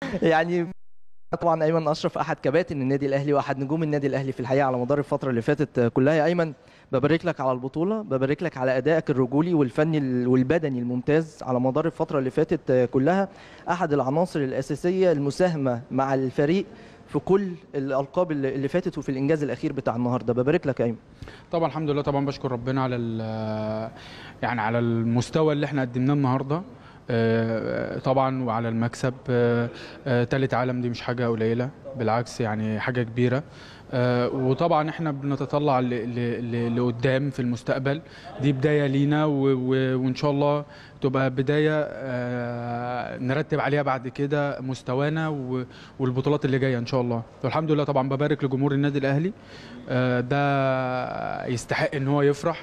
يعني طبعا ايمن اشرف احد كباتن النادي الاهلي واحد نجوم النادي الاهلي في الحقيقه على مدار الفتره اللي فاتت كلها يا ايمن ببارك لك على البطوله ببارك لك على ادائك الرجولي والفني والبدني الممتاز على مدار الفتره اللي فاتت كلها احد العناصر الاساسيه المساهمه مع الفريق في كل الالقاب اللي اللي فاتت وفي الانجاز الاخير بتاع النهارده ببارك لك يا ايمن طبعا الحمد لله طبعا بشكر ربنا على ال- يعني على المستوى اللي احنا قدمناه النهارده آه، طبعا وعلى المكسب آه، آه، تالت عالم دي مش حاجه قليله بالعكس يعني حاجه كبيره آه، وطبعا احنا بنتطلع ل- ل- ل- لقدام في المستقبل دي بدايه لينا و- و- وان شاء الله تبقى بدايه آه، نرتب عليها بعد كده مستوانا و- والبطولات اللي جايه ان شاء الله والحمد لله طبعا ببارك لجمهور النادي الاهلي آه، ده يستحق ان هو يفرح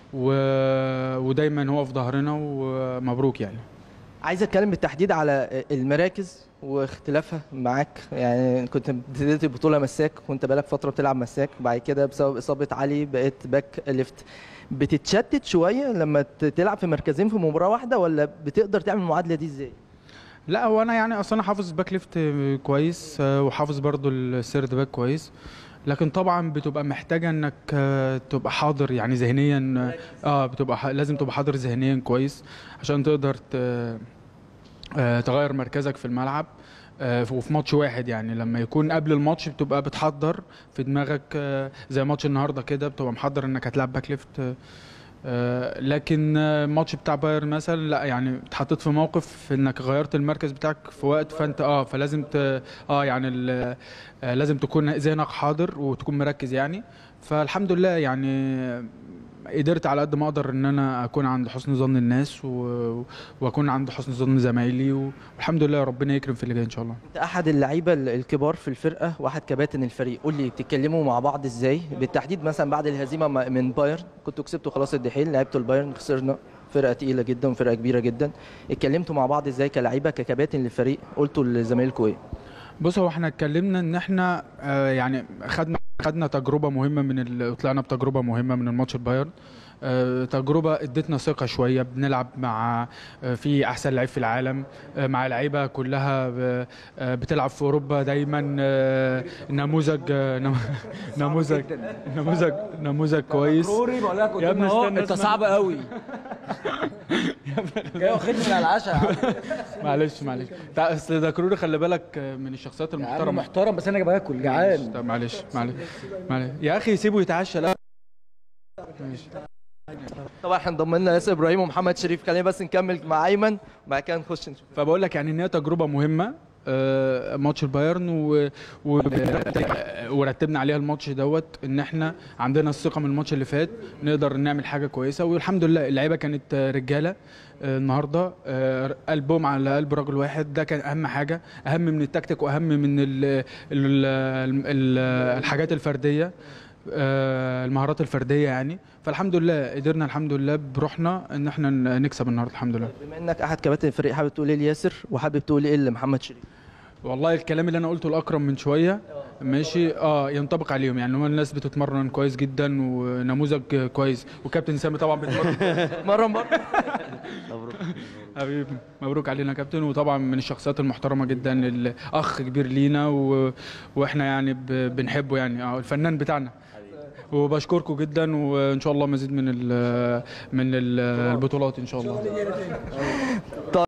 و- ودايما هو في ظهرنا ومبروك يعني عايز اتكلم بالتحديد على المراكز واختلافها معاك يعني كنت ابتديت البطوله مساك وانت بقالك فتره بتلعب مساك بعد كده بسبب اصابه علي بقيت باك ليفت بتتشتت شويه لما ت- تلعب في مركزين في مباراه واحده ولا بتقدر تعمل المعادله دي ازاي لا هو انا يعني اصلا انا حافظ باك ليفت كويس آه، وحافظ برضو السيرد باك كويس لكن طبعا بتبقى محتاجه انك آه، تبقى حاضر يعني ذهنيا اه بتبقى ح- لازم تبقى حاضر ذهنيا كويس عشان تقدر ت- آه، تغير مركزك في الملعب آه، وفي ماتش واحد يعني لما يكون قبل الماتش بتبقى بتحضر في دماغك آه، زي ماتش النهارده كده بتبقى محضر انك هتلعب باك ليفت آه، آه، لكن آه، الماتش بتاع بايرن مثلا لا يعني اتحطيت في موقف انك غيرت المركز بتاعك في وقت فانت اه فلازم ت... اه يعني ال... آه لازم تكون ذهنك حاضر وتكون مركز يعني فالحمد لله يعني قدرت على قد ما اقدر ان انا اكون عند حسن ظن الناس و... واكون عند حسن ظن زمايلي والحمد لله ربنا يكرم في اللي جاي ان شاء الله انت احد اللعيبه ال- الكبار في الفرقه واحد كباتن الفريق قول لي بتتكلموا مع بعض ازاي بالتحديد مثلا بعد الهزيمه م- من بايرن كنتوا كسبتوا خلاص الدحيل لعبتوا البايرن خسرنا فرقه تقيله جدا وفرقه كبيره جدا اتكلمتوا مع بعض ازاي كلعيبه ككباتن للفريق قلتوا لزمايلكم ايه بص هو احنا اتكلمنا ان احنا آه يعني خدنا خدنا تجربه مهمه من ال... طلعنا بتجربه مهمه من الماتش البايرن آه، تجربه ادتنا ثقه شويه بنلعب مع آه، في احسن لعيب في العالم آه، مع لعيبه كلها ب- آه، بتلعب في اوروبا دايما آه، نموذج آه، نم- نموذج نموذج نموذج كويس كروري بقول لك يا ابني قدام اهو استنى انت اسمع. صعب قوي جاي واخدني من على العشاء يا عم. معلش معلش تع- اصل ده كروري خلي بالك آه، من الشخصيات يا عم المحترمه محترم بس انا باكل جعان طب معلش معلش معلش يا اخي سيبه يتعشى لا ماشي طبعا احنا انضم لنا ياسر ابراهيم ومحمد شريف خلينا بس نكمل مع ايمن وبعد كده نخش نشوف فبقول لك يعني ان هي تجربه مهمه آه، ماتش البايرن و... و... ورتبنا عليها الماتش دوت ان احنا عندنا الثقه من الماتش اللي فات نقدر نعمل حاجه كويسه والحمد لله اللعيبه كانت آه، رجاله آه، النهارده آه، قلبهم على قلب رجل واحد ده كان اهم حاجه اهم من التكتيك واهم من ال... ال... ال... ال... الحاجات الفرديه آه، المهارات الفرديه يعني فالحمد لله قدرنا الحمد لله بروحنا ان احنا نكسب النهارده الحمد لله بما انك احد كباتن الفريق حابب تقول ايه لياسر وحابب تقول ايه لمحمد شريف والله الكلام اللي انا قلته لاكرم من شويه ماشي اه ينطبق عليهم يعني هم الناس بتتمرن كويس جدا ونموذج كويس وكابتن سامي طبعا بيتمرن مره مره حبيبي مبروك علينا يا كابتن وطبعا من الشخصيات المحترمه جدا الاخ كبير لينا و... واحنا يعني ب... بنحبه يعني اه الفنان بتاعنا وبشكركم جدا وان شاء الله مزيد من ال... من ال- البطولات ان شاء الله